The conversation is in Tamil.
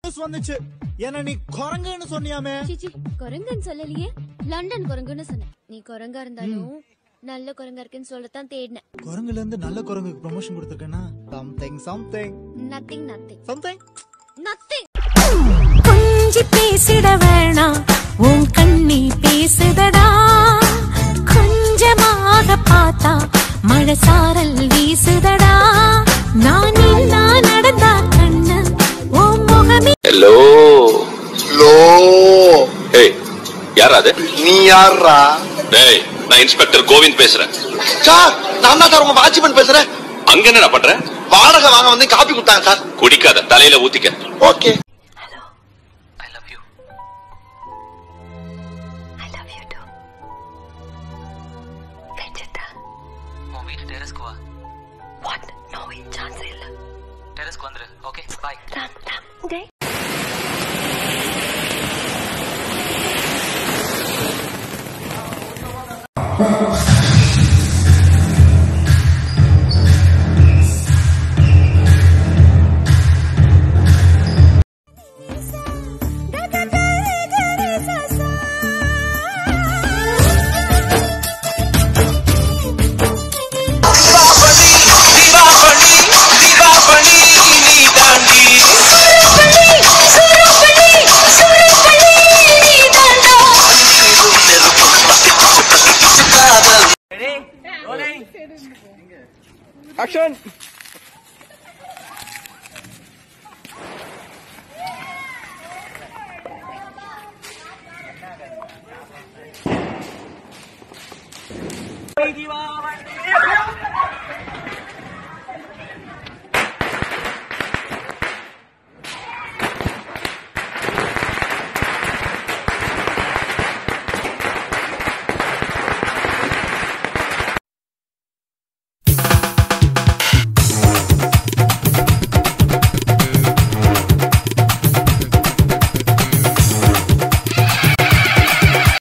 நியூஸ் வந்துச்சு என்ன நீ குரங்குன்னு சொன்னியாமே சிச்சி குரங்குன்னு சொல்லலையே லண்டன் குரங்குன்னு சொன்னேன் நீ குரங்கா இருந்தாலும் நல்ல குரங்கா இருக்குன்னு சொல்லத்தான் தேடினேன் குரங்குல இருந்து நல்ல குரங்குக்கு ப்ரொமோஷன் கொடுத்துருக்கேன்னா something something nothing nothing something nothing கொஞ்சி பேசிட வேணாம் உன் கண்ணி பேசுதடா கொஞ்சமாக பார்த்தா மழை சாரல் வீசுதடா நான் இல்லா நடந்தா கண்ணு உன் முகமே ஹலோ லோ ஏய் யார் அது நீ யாரா டேய் நான் இன்ஸ்பெக்டர் கோவிந்த் பேசுறேன் சார் நான் தான் சார் உங்க வாட்ச்மேன் பேசுறேன் அங்க என்னடா பண்ற வாடகை வாங்க வந்து காப்பி கொடுத்தாங்க சார் குடிக்காத தலையில ஊத்திக்க okay I love you. I love you too. வெச்சிட்டா உன் வீட்டு டெரஸ்க்கு வா வாட் நோ சான்ஸ் இல்ல டெரஸ்க்கு வந்துரு ஓகே பாய் ராம் ராம் டேய் தீவா